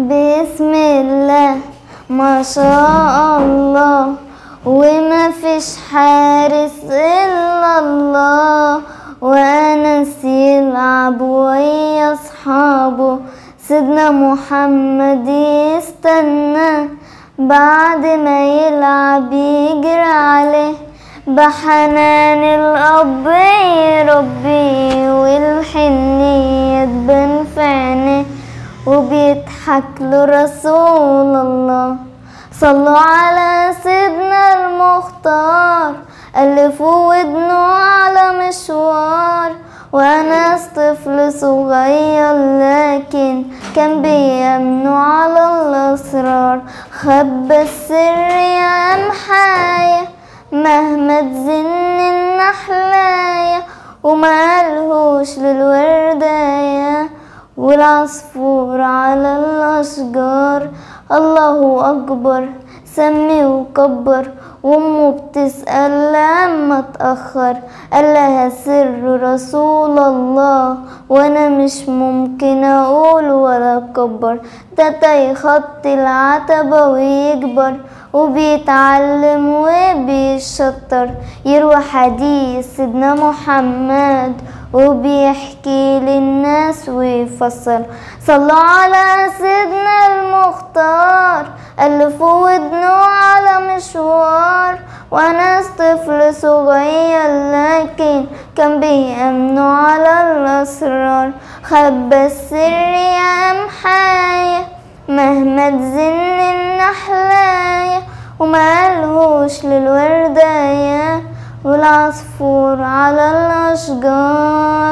بسم الله ما شاء الله وما فيش حارس إلا الله وأنس يلعب ويا أصحابه سيدنا محمد يستنى بعد ما يلعب يجري عليه بحنان الأب يربيه والحنية تبان في عينيه وبيضحك له رسول الله صلوا على سيدنا المختار ألفوا ودنه على مشوار وأنا طفل صغير لكن كان بيمنوا على الأسرار خبى السر يا محايا مهما تزن النحلاية وما قالهوش للورداية والعصفور على الأشجار الله أكبر سمي وكبر وامه بتسأل لما اتأخر قال لها سر رسول الله وانا مش ممكن اقول ولا اكبر تاتا يخط العتبة ويكبر وبيتعلم وبيشطر يروى حديث سيدنا محمد وبيحكي للناس ويفسر صلوا على سيدنا المختار ألفوا ودنه على مشوار وانا طفل صغير لكن كان بيأمنوا على الأسرار خبى السر يا محايا مهما تزن النحلاية وما قالهوش للورداية والعصفور على الأشجار